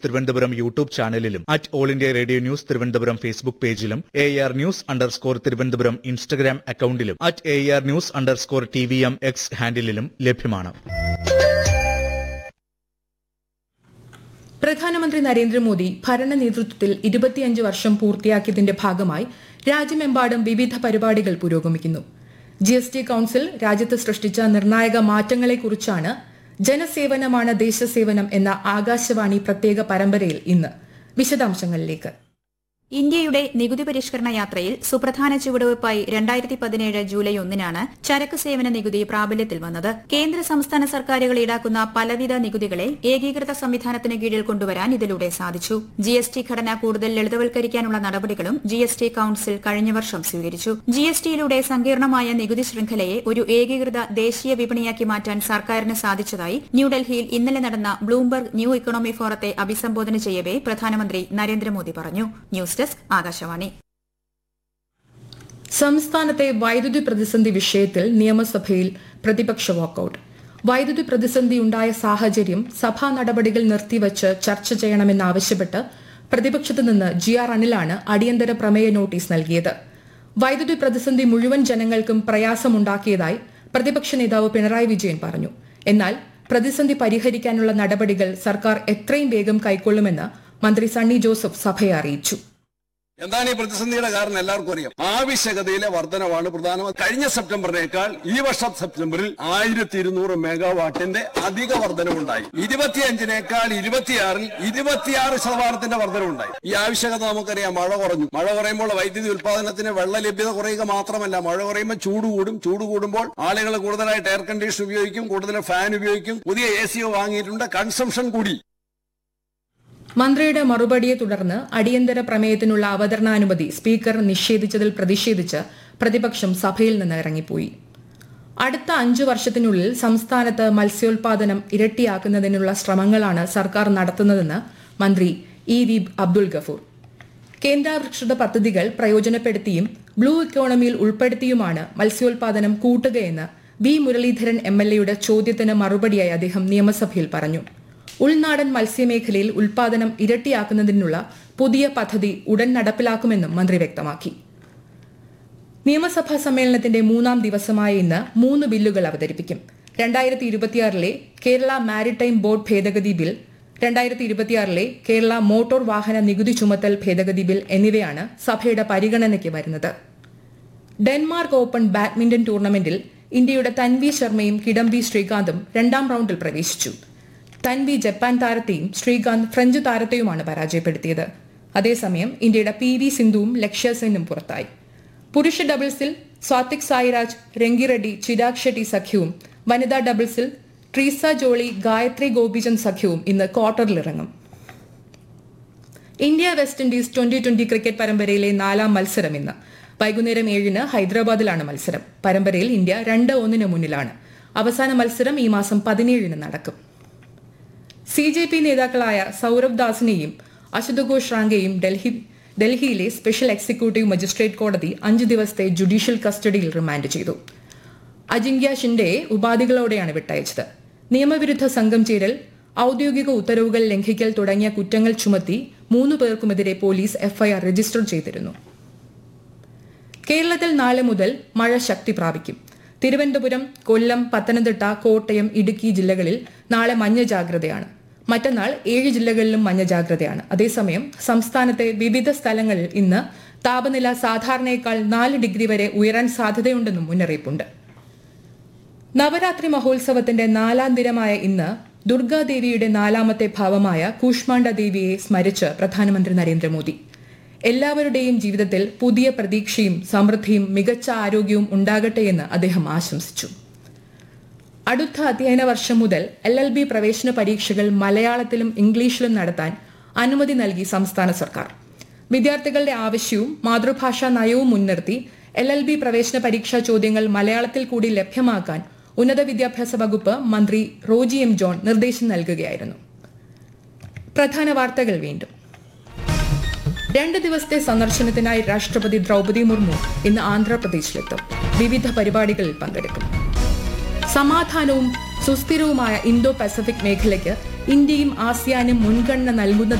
Thiruvananthapuram YouTube ചാനലിലും at all India radio news Thiruvananthapuram Facebook പേജിലും A R news underscore Thiruvananthapuram Instagram അക്കൌണ്ടിലും at A R news underscore T V M X ഹാൻഡിലും ലഭ്യമാണ് പ്രധാനമന്ത്രി നരേന്ദ്രമോദി ഭരണ നേതൃത്വത്തിൽ ഇരുപത്തിയഞ്ച് വർഷം പൂർത്തിയാക്കിയതിന്റെ ഭാഗമായി രാജ്യമെമ്പാടും വിവിധ പരിപാടികൾ പുരോഗമിക്കുന്നു ജി എസ് ടി കൌൺസിൽ രാജ്യത്ത് സൃഷ്ടിച്ച നിർണായക മാറ്റങ്ങളെക്കുറിച്ചാണ് ജനസേവനമാണ് ദേശസേവനം എന്ന ആകാശവാണി പ്രത്യേക പരമ്പരയിൽ ഇന്ന് വിശദാംശങ്ങളിലേക്ക് ഇന്ത്യയുടെ നികുതി പരിഷ്കരണ യാത്രയിൽ സുപ്രധാന ചുവടുവയ്പായി രണ്ടായിരത്തി പതിനേഴ് ജൂലൈ ഒന്നിനാണ് ചരക്ക് സേവന നികുതി പ്രാബല്യത്തിൽ വന്നത് കേന്ദ്ര സംസ്ഥാന സർക്കാരുകൾ ഈടാക്കുന്ന പലവിധ നികുതികളെ ഏകീകൃത സംവിധാനത്തിന് കീഴിൽ കൊണ്ടുവരാൻ ഇതിലൂടെ സാധിച്ചു ജി എസ് ടി ഘടന കൂടുതൽ ലളിതവൽക്കരിക്കാനുള്ള നടപടികളും ജി എസ് ടി കൌൺസിൽ കഴിഞ്ഞ വർഷം സ്വീകരിച്ചു ജി എസ് ടിയിലൂടെ സങ്കീർണമായ നികുതി ശൃംഖലയെ ഒരു ഏകീകൃത ദേശീയ വിപണിയാക്കി മാറ്റാൻ സർക്കാരിന് സാധിച്ചതായി ന്യൂഡൽഹിയിൽ ഇന്നലെ നടന്ന ബ്ലൂംബർഗ് ന്യൂ ഇക്കണോമി ഫോറത്തെ അഭിസംബോധന ചെയ്യവേ പ്രധാനമന്ത്രി നരേന്ദ്രമോദി പറഞ്ഞു ന്യൂസ് ഡെസ്ക് ആകാശവാണി സംസ്ഥാനത്തെ വൈദ്യുതി പ്രതിസന്ധി വിഷയത്തിൽ നിയമസഭയിൽ പ്രതിപക്ഷ വാക്കൌട്ട് വൈദ്യുതി പ്രതിസന്ധിയുണ്ടായ സാഹചര്യം സഭാ നടപടികൾ നിർത്തിവച്ച് ചർച്ച ചെയ്യണമെന്നാവശ്യപ്പെട്ട് പ്രതിപക്ഷത്തു നിന്ന് ജി ആർ അനിലാണ് അടിയന്തര പ്രമേയ നോട്ടീസ് നൽകിയത് വൈദ്യുതി പ്രതിസന്ധി മുഴുവൻ ജനങ്ങൾക്കും പ്രയാസമുണ്ടാക്കിയതായി പ്രതിപക്ഷ നേതാവ് പിണറായി വിജയൻ പറഞ്ഞു എന്നാൽ പ്രതിസന്ധി പരിഹരിക്കാനുള്ള നടപടികൾ സർക്കാർ എത്രയും വേഗം കൈക്കൊള്ളുമെന്ന് മന്ത്രി സണ്ണി ജോസഫ് സഭയെ അറിയിച്ചു എന്താണ് ഈ പ്രതിസന്ധിയുടെ കാരണം എല്ലാവർക്കും അറിയാം ആവശ്യകതയിലെ വർധനവാണ് പ്രധാനമന്ത്രി കഴിഞ്ഞ സെപ്റ്റംബറിനേക്കാൾ ഈ വർഷം സെപ്റ്റംബറിൽ ആയിരത്തി ഇരുന്നൂറ് മെഗാവാട്ടിന്റെ അധിക വർധനവുണ്ടായി ഇരുപത്തിയഞ്ചിനേക്കാൾ ഇരുപത്തിയാറിൽ ഇരുപത്തിയാറ് ശതമാനത്തിന്റെ വർധനവുണ്ടായി ഈ ആവശ്യകത നമുക്കറിയാം മഴ കുറഞ്ഞു മഴ കുറയുമ്പോൾ വൈദ്യുതി ഉൽപാദനത്തിന് വെള്ള ലഭ്യത കുറയുക മാത്രമല്ല മഴ കുറയുമ്പോൾ ചൂട് കൂടും ചൂട് കൂടുമ്പോൾ ആളുകൾ കൂടുതലായിട്ട് എയർ കണ്ടീഷൻ ഉപയോഗിക്കും കൂടുതൽ ഫാൻ ഉപയോഗിക്കും പുതിയ എ സിയോ വാങ്ങിയിട്ടുണ്ട് കൺസംഷൻ കൂടി മന്ത്രിയുടെ മറുപടിയെ തുടർന്ന് അടിയന്തര പ്രമേയത്തിനുള്ള അവതരണാനുമതി സ്പീക്കർ നിഷേധിച്ചതിൽ പ്രതിഷേധിച്ച് പ്രതിപക്ഷം സഭയിൽ നിന്ന് ഇറങ്ങിപ്പോയി അടുത്ത അഞ്ചു വർഷത്തിനുള്ളിൽ സംസ്ഥാനത്ത് മത്സ്യോൽപാദനം ഇരട്ടിയാക്കുന്നതിനുള്ള ശ്രമങ്ങളാണ് സർക്കാർ നടത്തുന്നതെന്ന് മന്ത്രി ഇ വി അബ്ദുൾ ഗഫൂർ കേന്ദ്രാവിഷ്കൃത പദ്ധതികൾ പ്രയോജനപ്പെടുത്തിയും ബ്ലൂ ഇക്കോണമിയിൽ ഉൾപ്പെടുത്തിയുമാണ് മത്സ്യോൽപാദനം കൂട്ടുകയെന്ന് വി മുരളീധരൻ എം എൽ എയുടെ ചോദ്യത്തിന് മറുപടിയായി അദ്ദേഹം നിയമസഭയിൽ പറഞ്ഞു ഉൾനാടൻ മത്സ്യമേഖലയിൽ ഉൽപാദനം ഇരട്ടിയാക്കുന്നതിനുള്ള പുതിയ പദ്ധതി ഉടൻ നടപ്പിലാക്കുമെന്നും മന്ത്രി വ്യക്തമാക്കി നിയമസഭാ സമ്മേളനത്തിന്റെ മൂന്നാം ദിവസമായ ഇന്ന് മൂന്ന് ബില്ലുകൾ അവതരിപ്പിക്കും രണ്ടായിരത്തി ഇരുപത്തിയാറിലെ കേരള മാരിടൈം ബോർഡ് ഭേദഗതി ബിൽ രണ്ടായിരത്തി ഇരുപത്തിയാറിലെ കേരള മോട്ടോർ വാഹന നികുതി ചുമത്തൽ ഭേദഗതി ബിൽ എന്നിവയാണ് സഭയുടെ പരിഗണനയ്ക്ക് വരുന്നത് ഡെൻമാർക്ക് ഓപ്പൺ ബാഡ്മിന്റൺ ടൂർണമെന്റിൽ ഇന്ത്യയുടെ തൻവി ശർമ്മയും കിഡംബി ശ്രീകാന്തും രണ്ടാം റൌണ്ടിൽ പ്രവേശിച്ചു തൻവി ജപ്പാൻ താരത്തെയും ശ്രീകാന്ത് ഫ്രഞ്ച് താരത്തെയുമാണ് പരാജയപ്പെടുത്തിയത് അതേസമയം ഇന്ത്യയുടെ പി വി സിന്ധുവും ലക്ഷ്യ സെന്നും പുറത്തായി പുരുഷ ഡബിൾസിൽ സ്വാതിക് സായിരാജ് രംഗിറെഡ്ഡി ചിരാഗ് ഷെട്ടി സഖ്യവും വനിതാ ഡബിൾസിൽ ട്രീസ ജോളി ഗായത്രി ഗോപിചന്ദ് സഖ്യവും ഇന്ന് ക്വാർട്ടറിലിറങ്ങും India West Indies twenty twenty cricket പരമ്പരയിലെ നാലാം മത്സരം ഇന്ന് വൈകുന്നേരം ഏഴിന് ഹൈദരാബാദിലാണ് മത്സരം പരമ്പരയിൽ ഇന്ത്യ രണ്ട് ഒന്നിന് മുന്നിലാണ് അവസാന മത്സരം ഈ മാസം പതിനേഴിന് നടക്കും സി ജെ പി നേതാക്കളായ സൌരവ് ദാസിനെയും അശുതോഘോഷ് റാങ്കെയും ഡൽഹി ഡൽഹിയിലെ സ്പെഷ്യൽ എക്സിക്യൂട്ടീവ് മജിസ്ട്രേറ്റ് കോടതി അഞ്ച് ദിവസത്തെ ജുഡീഷ്യൽ കസ്റ്റഡിയിൽ റിമാൻഡ് ചെയ്തു അജിങ്ക്യ ഷിൻഡെയെ ഉപാധികളോടെയാണ് വിട്ടയച്ചത് നിയമവിരുദ്ധ സംഘം ചേരൽ ഔദ്യോഗിക ഉത്തരവുകൾ ലംഘിക്കൽ തുടങ്ങിയ കുറ്റങ്ങൾ ചുമത്തി മൂന്ന് പേർക്കുമെതിരെ പോലീസ് എഫ്ഐആർ രജിസ്റ്റർ ചെയ്തിരുന്നു കേരളത്തിൽ നാളെ മുതൽ മഴ ശക്തി പ്രാപിക്കും തിരുവനന്തപുരം കൊല്ലം പത്തനംതിട്ട കോട്ടയം ഇടുക്കി ജില്ലകളിൽ നാളെ മഞ്ഞ ജാഗ്രതയാണ് മറ്റന്നാൾ ഏഴ് ജില്ലകളിലും മഞ്ഞ ജാഗ്രതയാണ് അതേസമയം സംസ്ഥാനത്തെ വിവിധ സ്ഥലങ്ങളിൽ ഇന്ന് താപനില സാധാരണയേക്കാൾ നാല് ഡിഗ്രി വരെ ഉയരാൻ സാധ്യതയുണ്ടെന്നും മുന്നറിയിപ്പുണ്ട് നവരാത്രി മഹോത്സവത്തിന്റെ നാലാം ദിനമായ ഇന്ന് ദുർഗാദേവിയുടെ നാലാമത്തെ ഭാവമായ കൂഷ്മാണ്ഡ ദേവിയെ സ്മരിച്ച് പ്രധാനമന്ത്രി നരേന്ദ്രമോദി എല്ലാവരുടെയും ജീവിതത്തിൽ പുതിയ പ്രതീക്ഷയും സമൃദ്ധിയും മികച്ച ആരോഗ്യവും ഉണ്ടാകട്ടെയെന്ന് അദ്ദേഹം ആശംസിച്ചു അടുത്ത അധ്യയന വർഷം മുതൽ എൽ എൽ ബി പ്രവേശന പരീക്ഷകൾ മലയാളത്തിലും ഇംഗ്ലീഷിലും നടത്താൻ അനുമതി നൽകി സംസ്ഥാന സർക്കാർ വിദ്യാർത്ഥികളുടെ ആവശ്യവും മാതൃഭാഷാ നയവും മുൻനിർത്തി എൽ എൽ ബി പ്രവേശന പരീക്ഷാ ചോദ്യങ്ങൾ മലയാളത്തിൽ കൂടി ലഭ്യമാക്കാൻ ഉന്നത വിദ്യാഭ്യാസ വകുപ്പ് മന്ത്രി റോജി എം ജോൺ നിർദ്ദേശം നൽകുകയായിരുന്നു പ്രധാന വാർത്തകൾ വീണ്ടും രണ്ട് ദിവസത്തെ സന്ദർശനത്തിനായി രാഷ്ട്രപതി ദ്രൗപദി മുർമു ഇന്ന് ആന്ധ്രാപ്രദേശിലെത്തും വിവിധ പരിപാടികളിൽ പങ്കെടുക്കും സമാധാനവും സുസ്ഥിരവുമായ ഇന്തോ പസഫിക് മേഖലയ്ക്ക് ഇന്ത്യയും ആസിയാനും മുൻഗണന നൽകുന്നത്